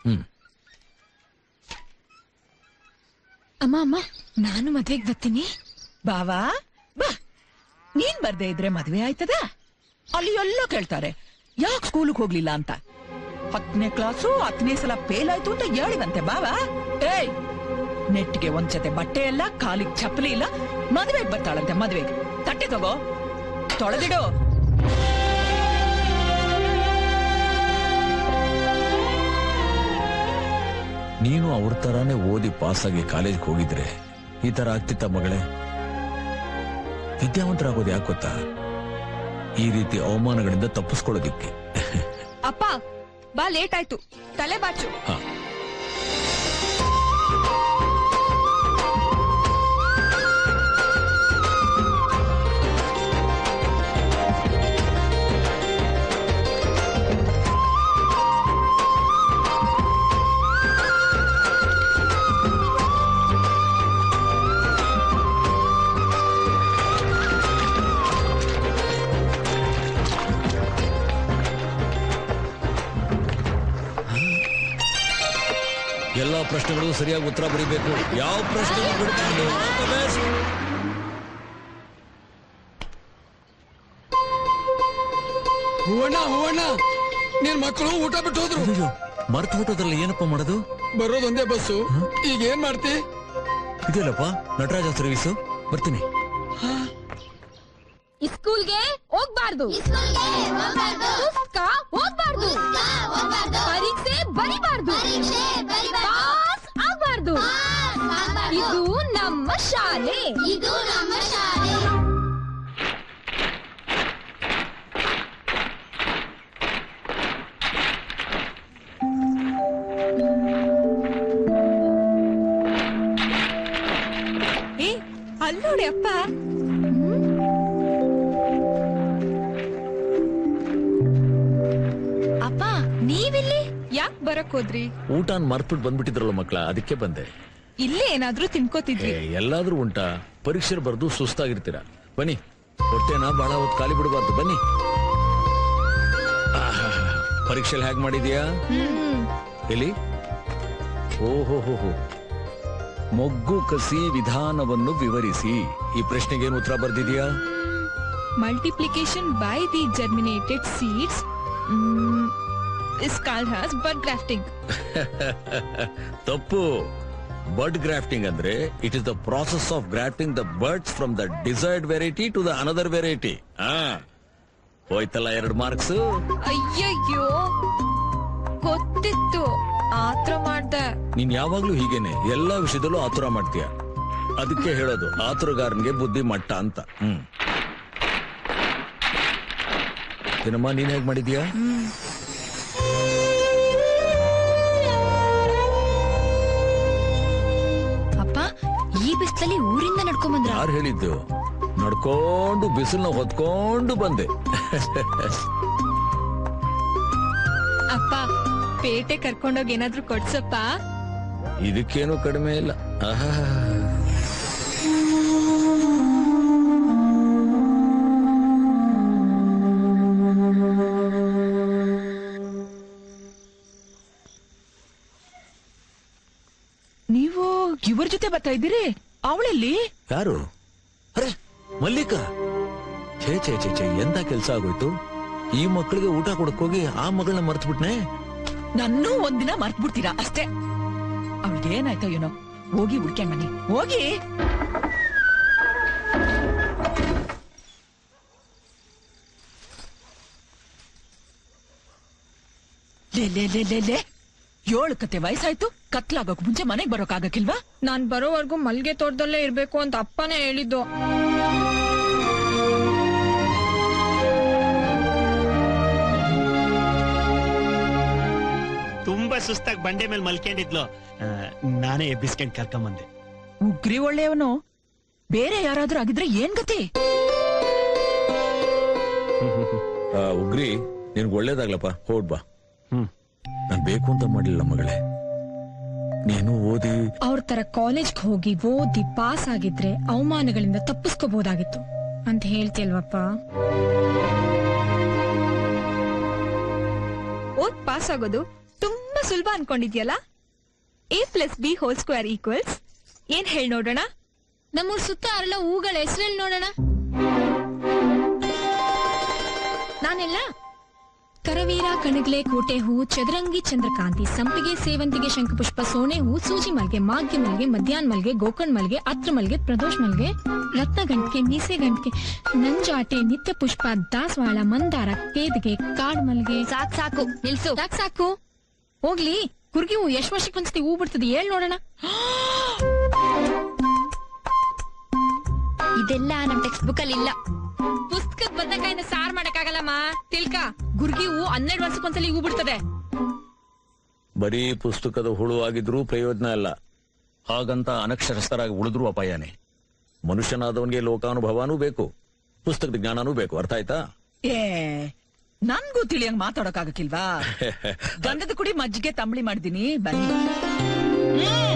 ಹ್ಮ್ ಅಮ್ಮ ಅಮ್ಮ ನಾನು ಮದ್ವೆಗ್ ಬರ್ತೀನಿ ಬಾವಾ ಬಾ ನೀನ್ ಬರ್ದೇ ಇದ್ರೆ ಮದ್ವೆ ಆಯ್ತದ ಅಲ್ಲಿ ಎಲ್ಲೋ ಕೇಳ್ತಾರೆ ಯಾಕೆ ಸ್ಕೂಲಿಗೆ ಹೋಗ್ಲಿಲ್ಲ ಅಂತ ಹತ್ತನೇ ಕ್ಲಾಸು ಹತ್ತನೇ ಸಲ ಫೇಲ್ ಆಯ್ತು ಅಂತ ಹೇಳಿದಂತೆ ಬಾವಾ ಏಯ್ ನೆಟ್ಗೆ ಒಂದ್ ಜೊತೆ ಬಟ್ಟೆ ಇಲ್ಲ ಕಾಲಿಗೆ ಚಪ್ಪಲಿ ಇಲ್ಲ ಮದ್ವೆಗ್ ಬರ್ತಾಳಂತೆ ಮದ್ವೆಗೆ ತಟ್ಟೆ ತಗೋ ತೊಳೆದಿಡು ನೀನು ಅವ್ರ ತರಾನೇ ಓದಿ ಪಾಸಾಗಿ ಕಾಲೇಜ್ಗೆ ಹೋಗಿದ್ರೆ ಈ ತರ ಆಗ್ತಿತ್ತ ಮಗಳೇ ವಿದ್ಯಾವಂತರಾಗೋದು ಯಾಕೆ ಗೊತ್ತಾ ಈ ರೀತಿ ಅವಮಾನಗಳಿಂದ ತಪ್ಪಿಸ್ಕೊಳ್ಳೋದಿಕ್ಕೆ ಅಪ್ಪ ಬಾ ಲೇಟ್ ಆಯ್ತು ತಲೆ ಬಾಚು ಹಾ ಎಲ್ಲಾ ಪ್ರಶ್ನೆಗಳು ಸರಿಯಾಗಿ ಉತ್ತರ ಬರೀಬೇಕು ಯಾವ ಪ್ರಶ್ನೆ ಬಿಡ್ಬಾರ್ದು. All the best. ಹೂವಣ್ಣ ಹೂವಣ್ಣ ನಿನ್ ಮಕ್ಕಳು ಊಟ ಬಿಟ್ಟು ಹೋದ್ರು ಅಯ್ಯೋ ಮರ್ತು ಹೋಟೋದ್ರಲ್ಲಿ ಏನಪ್ಪ ಮಾಡೋದು ಬರೋದೊಂದೇ ಬಸ್ಸು ಈಗ ಏನ್ ಮಾಡ್ತಿ ಇದೆಯಲ್ಲಪ್ಪ ನಟರಾಜ ಸರ್ವಿಸು ಬರ್ತೀನಿ ಸ್ಕೂಲ್ಗೆ ಹೋಗ್ಬಾರ್ದು ಪುಸ್ತಕ ಓದ್ಬಾರ್ದು ಪರೀಕ್ಷೆ ಬರಿಬಾರ್ದು ಪಾಸ್ ಆಗ್ಬಾರ್ದು ಇದು ನಮ್ಮ ಶಾಲೆ ಇದು ನಮ್ಮ ಶಾಲೆ ಏ ಅಲ್ಲೋಡಿ ಅಪ್ಪ ಅಪ್ಪ ನೀವಿಲ್ಲಿ ಯಾಕ್ ಬರಕ್ ಹೋದ್ರಿ ಊಟನ್ ಮರ್ತ್ಬಿಟ್ಟು ಬಂದ್ಬಿಟ್ಟಿದ್ರಲ್ಲ ಮಕ್ಳ ಅದಕ್ಕೆ ಬಂದೆ ಇಲ್ಲೇ ಏನಾದ್ರೂ ತಿನ್ಕೋತಿದ್ವಿ ಏ, ಎಲ್ಲಾದ್ರೂ ಉಂಟಾ ಪರೀಕ್ಷೆ ಬರ್ದು ಸುಸ್ತಾಗಿರ್ತೀರ ಬನ್ನಿ ಹೊಟ್ಟೆನ ಬಹಳ ಹೊತ್ತು ಖಾಲಿ ಬಿಡಬಾರ್ದು ಬನ್ನಿ ಆಹಾ, ಪರೀಕ್ಷೆಲ್ ಹೇಗ್ ಮಾಡಿದ್ಯಾ ಎಲ್ಲಿ ಓಹೋ ಹೋ ಹೋ ಮೊಗ್ಗು ಕಸಿ ವಿಧಾನವನ್ನು ವಿವರಿಸಿ ಈ ಪ್ರಶ್ನೆಗೆ ಏನು ಉತ್ತರ ಬರ್ದಿದ್ಯಾ multiplication by the germinated seeds is called has bud grafting ತಪ್ಪು ಬರ್ಡ್ ಗ್ರಾಫ್ಟಿಂಗ್ ಅಂದ್ರೆ it is the process of grafting the buds from the desired variety to the another variety ಹಾ ಹೋಯ್ತಲ್ಲ ಎರಡು ಮಾರ್ಕ್ಸ್ ಅಯ್ಯಯ್ಯೋ ಗೊತ್ತಿತ್ತು ಆತ್ರ ಮಾಡ್ದೆ ನೀನ್ ಯಾವಾಗ್ಲೂ ಹೀಗೇನೆ ಎಲ್ಲಾ ವಿಷಯದಲ್ಲೂ ಆತುರ ಮಾಡ್ತೀಯ ಅದಕ್ಕೆ ಹೇಳೋದು ಆತುರಗಾರನ್ಗೆ ಬುದ್ಧಿ ಮಟ್ಟ ಅಂತ ಹ್ಮ್ ಏನಮ್ಮ ನೀನ್ ಹೇಗ್ ಮಾಡಿದ್ಯಾ ಅಪ್ಪ ಈ ಬಿಸ್ಲಲ್ಲಿ ಊರಿಂದ ನಡ್ಕೊಂಡ್ ಬಂದ್ರ ಯಾರು ಹೇಳಿದ್ದು ನಡ್ಕೊಂಡು ಬಿಸಿಲ್ನ ಹೊತ್ಕೊಂಡು ಬಂದೆ ಅಪ್ಪ ಪೇಟೆ ಕರ್ಕೊಂಡೋಗಿ ಏನಾದ್ರೂ ಕೊಡ್ಸಪ್ಪ ಇದಕ್ಕೇನು ಕಡಿಮೆ ಇಲ್ಲ ಆಹಾ ನೀವು ಇವ್ರ ಜೊತೆ ಬರ್ತಾ ಇದ್ದೀರಿ ಅವಳೆಲ್ಲಿ ಯಾರು ಅರೆ ಮಲ್ಲಿಕಾ ಛೇ ಛೇ ಛೇ ಛೇ ಎಂತ ಕೆಲ್ಸ ಆಗೋಯ್ತು ಈ ಮಕ್ಕಳಿಗೆ ಊಟ ಕೊಡಕ್ ಹೋಗಿ ಆ ಮಗಳನ್ನ ಮರ್ತು ಬಿಟ್ನೆ ನನ್ನೂ ಒಂದಿನ ಮರ್ತ್ ಬಿಡ್ತೀರಾ ಅಷ್ಟೇ ಅವಳಿಗೆ ಏನಾಯ್ತೋ ಏನೋ ಹೋಗಿ ಹುಡ್ಕ್ಯಾಂಡ್ ಬನ್ನಿ ಹೋಗಿ ಲೇ ಲೇ ಲೇ ಲೇ ಲೇ ಏಳು ಕತೆ ವಯಸ್ಸಾಯ್ತು ಕತ್ಲಾಗೋಕ್ ಮುಂಚೆ ಮನೆಗ್ ಬರೋಕ್ ಆಗಕ್ಕಿಲ್ವಾ ನಾನ್ ಬರೋವರೆಗೂ ಮಲ್ಗೆ ತೋಟದಲ್ಲೇ ಇರ್ಬೇಕು ಅಂತ ಅಪ್ಪನೇ ಹೇಳಿದ್ದು ತುಂಬಾ ಸುಸ್ತಾಗಿ ಬಂಡೆ ಮೇಲೆ ಮಲ್ಕೊಂಡಿದ್ಲು ಆ, ನಾನೇ ಎಬ್ಬಿಸ್ಕೊಂಡ್ ಕರ್ಕೊಂಬಂದೆ ಉಗ್ರಿ ಒಳ್ಳೆಯವನು ಬೇರೆ ಯಾರಾದ್ರೂ ಆಗಿದ್ರೆ ಏನ್ ಗತಿ ಆ, ಉಗ್ರಿ ನಿನ್ಗೆ ಒಳ್ಳೇದಾಗ್ಲಪ್ಪ ಹೋಡ್ ಬಾ ಹ್ಮ್ ನಾನ್ ಬೇಕು ಅಂತ ಮಾಡ್ಲಿಲ್ಲ ಮಗಳೇ ನೀನು ಓದಿ ಅವ್ರ ತರ ಕಾಲೇಜ್ಗೆ ಹೋಗಿ ಓದಿ ಪಾಸ್ ಆಗಿದ್ರೆ ಅವಮಾನಗಳಿಂದ ತಪ್ಪಿಸ್ಕೋಬಹುದಾಗಿತ್ತು ಅಂತ ಹೇಳ್ತಿಲ್ವಪ್ಪ ಓದ್ ಪಾಸ್ ಆಗೋದು ತುಂಬಾ ಸುಲಭ ಅನ್ಕೊಂಡಿದ್ಯಲ್ಲ A plus B whole square equals ಏನ್ ಹೇಳ್ ನೋಡೋಣ ನಮ್ಮೂರ್ ಸುತ್ತ ಅರಳ ಹೂಗಳ ಹೆಸರಲ್ಲಿ ನೋಡೋಣ ನಾನೆಲ್ಲ ಕರವೀರ ಕಣಗ್ಲೆ ಕೋಟೆ ಹೂ ಚದುರಂಗಿ ಚಂದ್ರಕಾಂತಿ ಸಂಪಿಗೆ ಸೇವಂತಿಗೆ ಶಂಖಪುಷ್ಪ ಸೋನೆ ಹೂ ಸೂಜಿ ಮಲ್ಗೆ ಮಾಗ್ಯ ಮಲ್ಗೆ ಮಧ್ಯಾಹ್ನ ಮಲ್ಗೆ ಗೋಕರ್ಣ ಮಲ್ಗೆ ಅತ್ರ ಮಲ್ಗೆ ಪ್ರದೋಷ್ ಮಲ್ಗೆ ರತ್ನ ಗಂಟಿಗೆ ಮೀಸೆ ಗಂಟಿಗೆ ನಂಜಾಟೆ ನಿತ್ಯ ಪುಷ್ಪ ದಾಸವಾಳ ಮಂದಾರ ಕೇದಿಗೆ ಕಾಡ್ ಮಲ್ಗೆ ಸಾಕ್ ಸಾಕು ನಿಲ್ಸು ಯಾಕ್ ಸಾಕು ಹೋಗ್ಲಿ ಕುರ್ಗಿ ಹೂ ಎಷ್ಟ್ ವರ್ಷಕ್ಕೆ ಒಂದ್ಸತಿ ಹೂ ಬಿಡ್ತದೆ ಹೇಳ್ ನೋಡೋಣ ಇದೆಲ್ಲ ನಮ್ ಟೆಕ್ಸ್ಟ್ ಬುಕ್ ಅಲ್ಲಿ ಇಲ್ಲ ಪುಸ್ತಕದ ಬದನೆಕಾಯಿನ ಸಾರ್ ಮಾಡಕ್ಕಾಗಲ್ಲಮ್ಮ ತಿಳ್ಕ ಗುರ್ಗಿ ಹೂ ಹನ್ನೆರಡು ವರ್ಷಕ್ಕೊಂದ್ಸಲಿ ಹೂ ಬಿಡ್ತದೆ ಬರೀ ಪುಸ್ತಕದ ಹುಳು ಆಗಿದ್ರೂ ಪ್ರಯೋಜನ ಇಲ್ಲ ಹಾಗಂತ ಅನಕ್ಷರಸ್ಥರಾಗಿ ಉಳಿದ್ರೂ ಅಪಾಯನೇ ಮನುಷ್ಯನಾದವನಿಗೆ ಲೋಕಾನುಭವನೂ ಬೇಕು ಪುಸ್ತಕದ ಜ್ಞಾನನೂ ಬೇಕು ಅರ್ಥ ಆಯ್ತಾ ಏ ನನ್ಗೂ ತಿಳಿಯಂಗ್ ಮಾತಾಡೋಕಾಗಕ್ಕಿಲ್ವಾ ಗಂಧದ ಕುಡಿ ಮಜ್ಜಿಗೆ ತಂಬಳಿ ಮಾಡಿದೀನಿ ಬನ್ನಿ ಹ್ಮ್